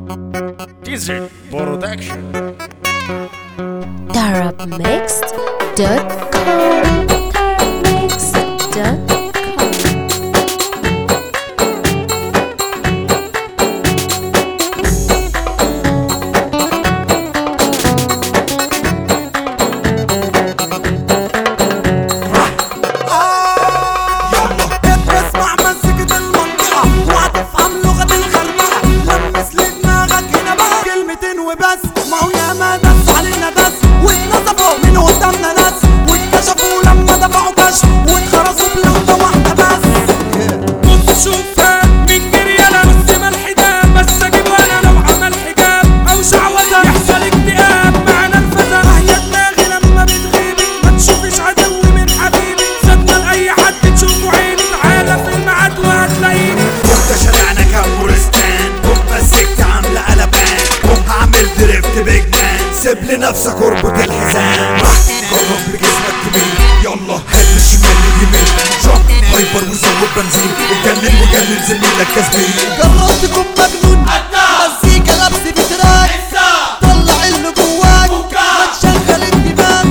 ديزل برودكشن darabmixed.com darabmixed.com اسمع مزيكة المنطقة وهتفهم لغة الخربقة لمس لدماغك هنا بقى كلمتين وبس ما هو ياما دس علينا دس واتنصفوا من قدامنا ناس واتكشفوا لما دفعوا كشف واتخرسوا بلقطة واحدة بس بص شوفها من جريانة بص ملح ده بس اجيب وانا لو عمل حجاب او شعوذة يحصل اكتئاب معنى الفتى هي دماغي لما بتغيبي ما تشوفيش عدو من حبيبي صدمة لاي حد تشوفه عيني تعالى في الميعاد وهتلاقيني ده شارعنا كابورستان قوم مسكت عاملة قلبان قوم هعمل دريفت بيج مان سيب لنفسك اربط الحزام قرب بجسمك تميل يلا هات الشمال اليمين شوف هايبر وزود بنزين اتجنن وجنن زميلك يا زميل جربت تكون مجنون مزيكا لبس بتراك طلع اللي جواك ما تشغل الدماغ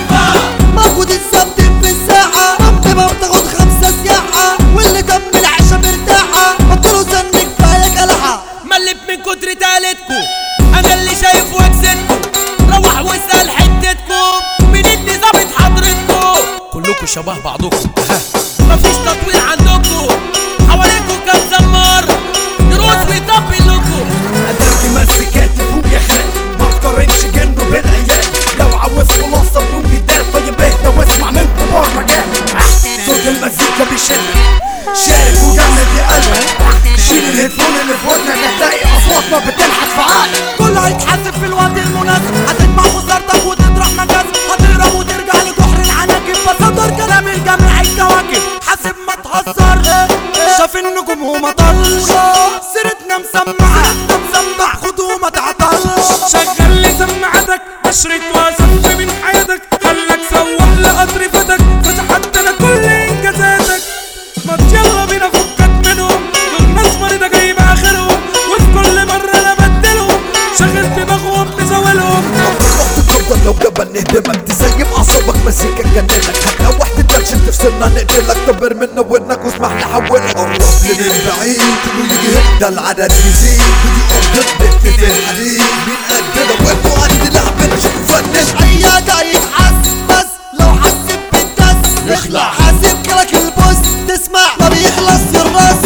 موجود الظبط في الساعة قبل ما بتاخد خمسة سياحة واللي دم العشا مرتاحة قلتله سن كفاية كلحة مليت من كتر تالتكو انا اللي شايف وكسدكو روح واسأل حتتكو مين اللي ظابط حضرتكو كلكو شبه بعضكم ها. مفيش تطوير عندكو حواليكو كام زمار يروس ويطبل لكو اداكي مسكات فوق يا خال ما تقارنش جنبه بالعيال لو عاوز خلاصة فوق الدار طيب اهدى واسمع من كبار مكان صوت المزيكا بيشدك شارك وجمد يا قلبك شيل الهيدفون اللي في ودنك هتلاقي اصواتنا بتنحت في عقلك كله هيتحاسب في الوقت المناسب هتجمع خسارتك وتطرح مكاسب هتهرب وترجع لجحر العناكب بصدر كلام الجمع الكواكب حاسب ما تهزر شاف النجوم وما طلش سيرتنا مسمعة سيرتنا مسمع خد وما تعطلش شغل لي سماعتك عشرة وصف من حياتك خلك سوح لقطر فتك فتحت انا كل انجازاتك ما يلا بينا فكك منهم دول ناس مريضة جايبة اخرهم وفي كل مرة انا بدلهم شغل دماغهم بزاولهم وقت تفضل لو جبل نهدمك تسيب اعصابك مزيكا تجننك هتلوح تتنشن تفصلنا نقتلك كبر منا ودنك واسمح نحولك قرب لي من بعيد كله يجي هنا ده العدد يزيد ودي ارض بنت في الحديد مين قدنا وانتوا قد لعبنا شوفوا فنش عيادة يتحس بس لو حسب بالدس يخلع. حاسب كلك البوس تسمع ما بيخلص الراس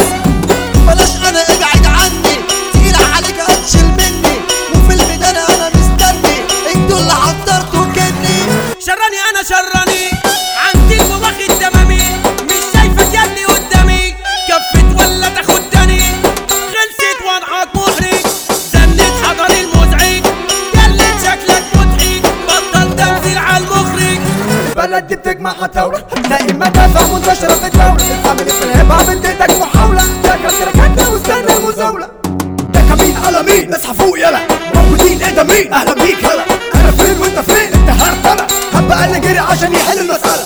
بلاش انا ابعد عني تقيل عليك هتشيل مني وفي الميدان انا مستني انتوا اللي حضرتوا كني شراني انا شراني عندي واخد تمامي مش شايفك ياللي قدامي كفت ولا تاخدني خلصت وانعك محرج زنت حضري المزعج قلت شكلك مضحك بطل تمثيل على المخرج البلد دي بتجمع ثورة هتلاقي مدافع منتشرة في الدولة الفاميلي في الهيب هوب اديتك محاولة ده كان تركتنا واستنى المزاولة ده كمين على مين اصحى فوق يلا موجودين ايه ده مين اهلا بيك هلا انا فين وانت فين انت هرتلة هبقى اللي جري عشان يحل المسألة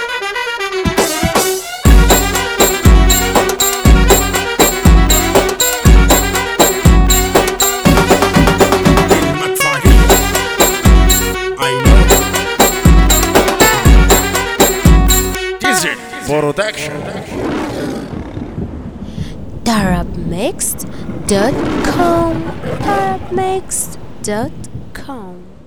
المدفع هنا I know ديزل برودكشن darabmixed.com darabmixed.com